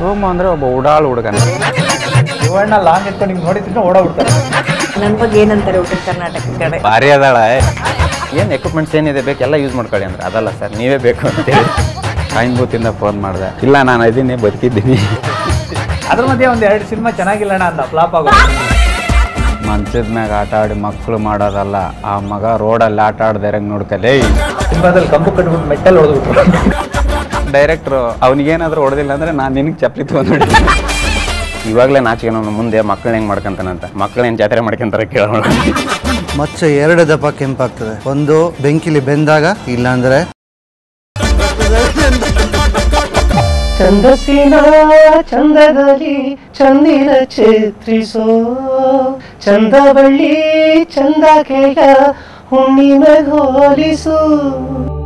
ಸೋಮ ಅಂದ್ರೆ ಒಬ್ಬ ಉಡಾಳು ಹುಡುಗನ ಶಿವಣ್ಣ ಲಾಂಗ್ ಎತ್ಕೊಂಡು ಹಿಂಗೆ ನೋಡಿದ್ರೆ ಓಡಾಡ್ಬಿಡ್ತಾರೆ ನನ್ನ ಬಗ್ಗೆ ಏನಂತಾರೆ ಉತ್ತರ ಕರ್ನಾಟಕ ಕಡೆ ಭಾರಿ ಅದಾಳ ಏನು ಎಕ್ವಿಪ್ಮೆಂಟ್ಸ್ ಏನಿದೆ ಬೇಕು ಎಲ್ಲ ಯೂಸ್ ಮಾಡ್ಕೊಳ್ಳಿ ಅಂದ್ರೆ ಅದಲ್ಲ ಸರ್ ನೀವೇ ಬೇಕು ಅಂತೇಳಿ ಟೈಮ್ ಬೂತಿಂದ ಫೋನ್ ಮಾಡಿದೆ ಇಲ್ಲ ನಾನು ಇದೀನಿ ಬದುಕಿದ್ದೀನಿ ಅದ್ರ ಮಧ್ಯೆ ಒಂದು ಎರಡು ಸಿನಿಮಾ ಚೆನ್ನಾಗಿಲ್ಲಣ್ಣ ಅಂತ ಫ್ಲಾಪ್ ಆಗೋ ಮಂಚದ ಮ್ಯಾಗ ಆಟ ಆಡಿ ಮಕ್ಕಳು ಮಾಡೋದಲ್ಲ ಆ ಮಗ ರೋಡಲ್ಲಿ ಆಟ ಆಡ್ದಾರಂಗೆ ನೋಡ್ಕಲೇ ಸಿನಿಮಾದಲ್ಲಿ ಕಂಬು ಕಟ್ಬಿಟ್ಟು ಮೆಟ್ಟಲ್ ಹೊಡೆದ್ಬಿಟ್ರು ಡೈರೆಕ್ಟ್ರು ಅವ್ನಿಗೇನಾದ್ರೂ ಹೊಡೆದಿಲ್ಲ ಅಂದ್ರೆ ನಾನು ನಿನಗೆ ಚಪ್ಪಲಿ ತೊಗೊಂಡು ಇವಾಗಲೇ ನಾಚಿಕೆ ನಾನು ಮುಂದೆ ಮಕ್ಕಳನ್ನ ಹೆಂಗೆ ಮಾಡ್ಕೊಂತಾನಂತ ಮಕ್ಕಳೇನು ಜಾತ್ರೆ ಮಾಡ್ಕೊಂತಾರೆ ಕೇಳೋಣ ಮಚ್ಚ ಎರಡು ದಪ್ಪ ಕೆಂಪಾಗ್ತದೆ ಒಂದು ಬೆಂಕಿಲಿ ಬೆಂದಾಗ ಇಲ್ಲಾಂದ್ರೆ ಛಂದಸ್ಸಿನ ಚಂದದಲ್ಲಿ ಚಂದಿರ ಚಿತ್ರಿಸೋ ಚಂದವಳ್ಳಿ ಚಂದ ಕೇಗ ಹುಣ್ಣಿಮೆ ಹೋಲಿಸು